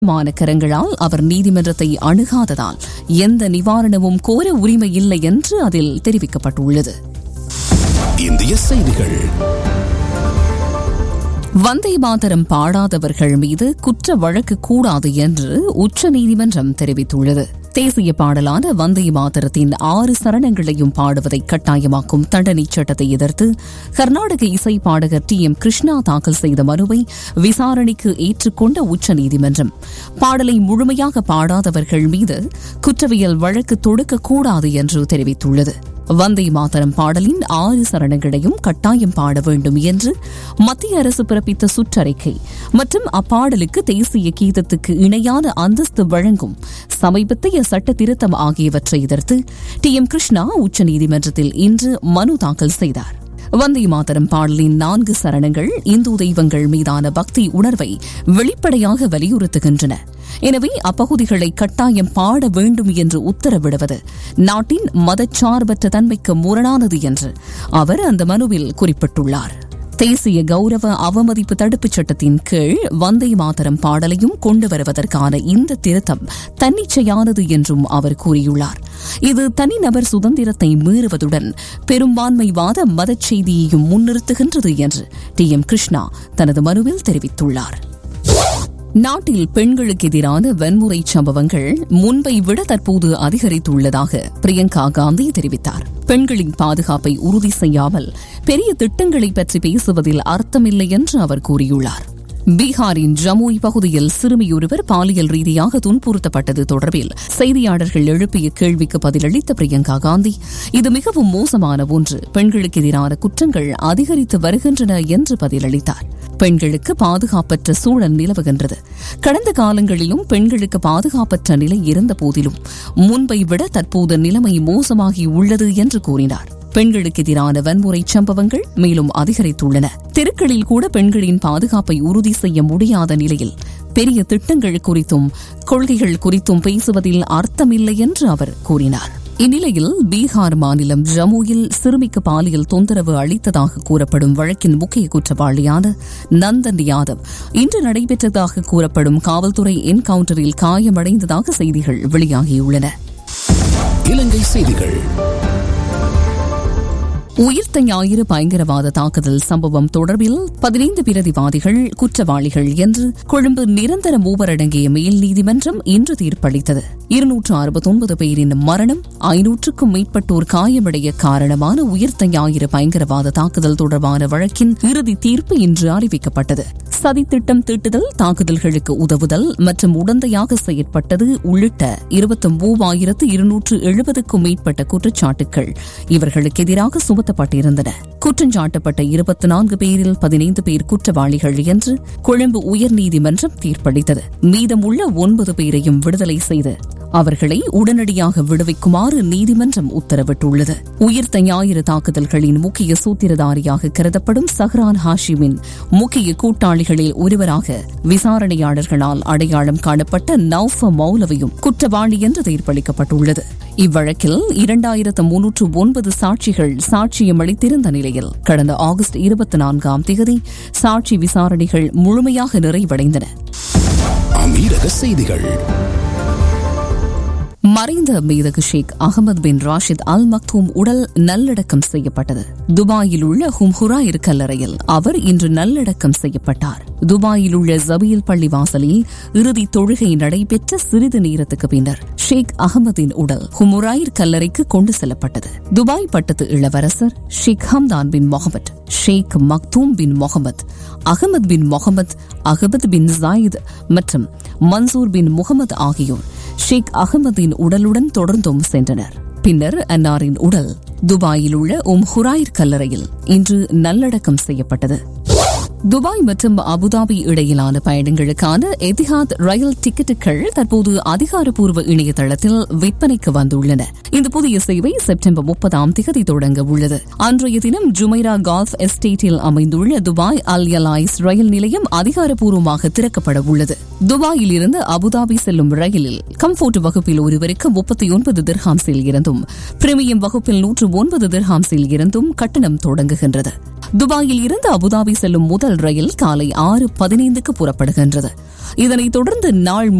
மானக்கரங்களால் அவர் நீதிமன்றத்தை அணுகாததால் எந்த நிவாரணமும் கோர உரிமை இல்லை என்று அதில் தெரிவிக்கப்பட்டுள்ளது இந்திய செய்திகள் வந்தே மாதரம் பாடாதவர்கள் மீது குற்ற வழக்கு கூடாது என்று உச்சநீதிமன்றம் தெரிவித்துள்ளது தேசிய பாடலான வந்தே மாதரத்தின் ஆறு சரணங்களையும் பாடுவதை கட்டாயமாக்கும் தண்டனை சட்டத்தை எதிர்த்து கர்நாடக இசை பாடகர் டி எம் கிருஷ்ணா தாக்கல் செய்த மனுவை விசாரணைக்கு ஏற்றுக்கொண்ட உச்சநீதிமன்றம் பாடலை முழுமையாக பாடாதவர்கள் மீது குற்றவியல் வழக்கு தொடுக்கக்கூடாது என்று தெரிவித்துள்ளது வந்தே மாதரம் பாடலின் ஆறு சரணங்களையும் கட்டாயம் பாட வேண்டும் என்று மத்திய அரசு பிறப்பித்த சுற்றறிக்கை மற்றும் அப்பாடலுக்கு தேசிய கீதத்துக்கு இணையான அந்தஸ்து வழங்கும் சமீபத்திய சட்ட திருத்தம் ஆகியவற்றை எதிர்த்து டி எம் கிருஷ்ணா உச்சநீதிமன்றத்தில் இன்று மனு தாக்கல் செய்தார் வந்தே மாதரம் பாடலின் நான்கு சரணங்கள் இந்து தெய்வங்கள் மீதான பக்தி உணர்வை வெளிப்படையாக வலியுறுத்துகின்றன எனவே அப்பகுதிகளை கட்டாயம் பாட வேண்டும் என்று உத்தரவிடுவது நாட்டின் மதச்சார்பற்ற தன்மைக்கு முரணானது என்று அவர் அந்த மனுவில் குறிப்பிட்டுள்ளார் தேசிய கௌரவ அவமதிப்பு தடுப்புச் சட்டத்தின் கீழ் வந்தே மாதரம் பாடலையும் கொண்டு வருவதற்கான இந்த திருத்தம் தன்னிச்சையானது என்றும் அவர் கூறியுள்ளார் இது தனிநபர் சுதந்திரத்தை மீறுவதுடன் பெரும்பான்மைவாத மதச் செய்தியையும் முன்னிறுத்துகின்றது என்று டி எம் கிருஷ்ணா தனது மனுவில் தெரிவித்துள்ளார் நாட்டில் பெண்களுக்கு எதிரான வன்முறை சம்பவங்கள் முன்பை விட தற்போது அதிகரித்துள்ளதாக பிரியங்கா காந்தி தெரிவித்தார் பெண்களின் பாதுகாப்பை உறுதி செய்யாமல் பெரிய திட்டங்களை பற்றி பேசுவதில் அர்த்தமில்லை என்று அவர் கூறியுள்ளார் பீகாரின் ஜமுய் பகுதியில் சிறுமியொருவர் பாலியல் ரீதியாக துன்புறுத்தப்பட்டது தொடர்பில் செய்தியாளர்கள் எழுப்பிய கேள்விக்கு பதிலளித்த பிரியங்கா காந்தி இது மிகவும் மோசமான ஒன்று பெண்களுக்கு எதிரான குற்றங்கள் அதிகரித்து வருகின்றன என்று பதிலளித்தார் பெண்களுக்கு பாதுகாப்பற்ற சூழல் நிலவுகின்றது கடந்த காலங்களிலும் பெண்களுக்கு பாதுகாப்பற்ற நிலை இருந்த போதிலும் முன்பை விட தற்போது நிலைமை மோசமாகி உள்ளது என்று கூறினார் பெண்களுக்கு எதிரான வன்முறை சம்பவங்கள் மேலும் அதிகரித்துள்ளன தெருக்களில் கூட பெண்களின் பாதுகாப்பை உறுதி செய்ய முடியாத நிலையில் பெரிய திட்டங்கள் குறித்தும் கொள்கைகள் குறித்தும் பேசுவதில் அர்த்தமில்லை என்று அவர் கூறினார் இந்நிலையில் பீகார் மாநிலம் ஜம்முவில் சிறுமிக்கு பாலியல் தொந்தரவு அளித்ததாக கூறப்படும் வழக்கின் முக்கிய குற்றவாளியான நந்தன் யாதவ் இன்று நடைபெற்றதாக கூறப்படும் காவல்துறை என்கவுண்டரில் காயமடைந்ததாக செய்திகள் வெளியாகியுள்ளன இலங்கை செய்திகள் உயிர்த்த ஞாயிறு பயங்கரவாத தாக்குதல் சம்பவம் தொடர்பில் பதினைந்து பிரதிவாதிகள் குற்றவாளிகள் என்று கொழும்பு நிரந்தர மூவரடங்கிய மேல் நீதிமன்றம் இன்று தீர்ப்பளித்தது இருநூற்று அறுபத்தொன்பது பேரின் மரணம் ஐநூற்றுக்கும் மேற்பட்டோர் காயமடைய காரணமான உயிர்த்த ஞாயிறு பயங்கரவாத தாக்குதல் தொடர்பான வழக்கின் இறுதி தீர்ப்பு இன்று அறிவிக்கப்பட்டது சதித்திட்டம் தீட்டுதல் தாக்குதல்களுக்கு உதவுதல் மற்றும் உடந்தையாக செயற்பட்டது உள்ளிட்ட இருபத்தி மூவாயிரத்து இருநூற்று எழுபதுக்கும் மேற்பட்ட குற்றச்சாட்டுகள் இவர்களுக்கு எதிராக சுமத்தப்பட்டிருந்தன குற்றஞ்சாட்டப்பட்ட இருபத்தி நான்கு பேரில் பதினைந்து பேர் குற்றவாளிகள் என்று கொழும்பு உயர்நீதிமன்றம் தீர்ப்பளித்தது மீதமுள்ள ஒன்பது பேரையும் விடுதலை செய்து அவர்களை உடனடியாக விடுவிக்குமாறு நீதிமன்றம் உத்தரவிட்டுள்ளது உயிர்த்த ஞாயிறு தாக்குதல்களின் முக்கிய சூத்திரதாரியாக கருதப்படும் சஹ்ரான் ஹாஷிமின் முக்கிய கூட்டாளிகளில் ஒருவராக விசாரணையாளர்களால் அடையாளம் காணப்பட்ட நௌஃப மௌலவையும் குற்றவாளி என்று தீர்ப்பளிக்கப்பட்டுள்ளது இவ்வழக்கில் இரண்டாயிரத்து முன்னூற்று ஒன்பது சாட்சிகள் சாட்சியம் அளித்திருந்த நிலையில் கடந்த ஆகஸ்ட் இருபத்தி நான்காம் தேதி சாட்சி விசாரணைகள் முழுமையாக நிறைவடைந்தன அமீரக செய்திகள் மறைந்த மீதகு ஷேக் அகமது பின் ராஷித் அல் மக்தூம் உடல் நல்லடக்கம் செய்யப்பட்டது துபாயில் உள்ள ஹும்ஹுராயிர் கல்லறையில் அவர் இன்று நல்லடக்கம் செய்யப்பட்டார் துபாயில் உள்ள ஜபீல் பள்ளிவாசலில் இறுதி தொழுகை நடைபெற்ற சிறிது நேரத்துக்கு பின்னர் ஷேக் அகமதின் உடல் ஹுமுராயிர் கல்லறைக்கு கொண்டு செல்லப்பட்டது துபாய் பட்டத்து இளவரசர் Sheikh Hamdan bin Mohammed Sheikh Maktoum bin Mohammed Ahmed bin Mohammed Ahmed bin Zayed மற்றும் மன்சூர் பின் முகமது ஆகியோர் ஷேக் அகமதின் உடலுடன் தொடர்ந்தும் சென்றனர் பின்னர் அன்னாரின் உடல் துபாயில் உள்ள உம் ஹுராயிர் கல்லறையில் இன்று நல்லடக்கம் செய்யப்பட்டது துபாய் மற்றும் அபுதாபி இடையிலான பயணங்களுக்கான எதிஹாத் ரயில் டிக்கெட்டுகள் தற்போது அதிகாரப்பூர்வ இணையதளத்தில் விற்பனைக்கு வந்துள்ளன இந்த புதிய சேவை செப்டம்பர் முப்பதாம் தேதி தொடங்க உள்ளது அன்றைய தினம் ஜுமைரா கால்ஃப் எஸ்டேட்டில் அமைந்துள்ள துபாய் அல் யலாய்ஸ் ரயில் நிலையம் அதிகாரப்பூர்வமாக திறக்கப்பட உள்ளது துபாயில் இருந்து அபுதாபி செல்லும் ரயிலில் கம்ஃபோர்ட் வகுப்பில் ஒருவருக்கு முப்பத்தி ஒன்பது திர்ஹாம்ஸில் இருந்தும் பிரீமியம் வகுப்பில் நூற்று ஒன்பது திர்ஹாம்ஸில் இருந்தும் கட்டணம் தொடங்குகின்றது துபாயில் இருந்து அபுதாபி செல்லும் முதல் ஸ்பெஷல் ரயில் காலை ஆறு பதினைந்துக்கு புறப்படுகின்றது இதனைத் தொடர்ந்து நாள்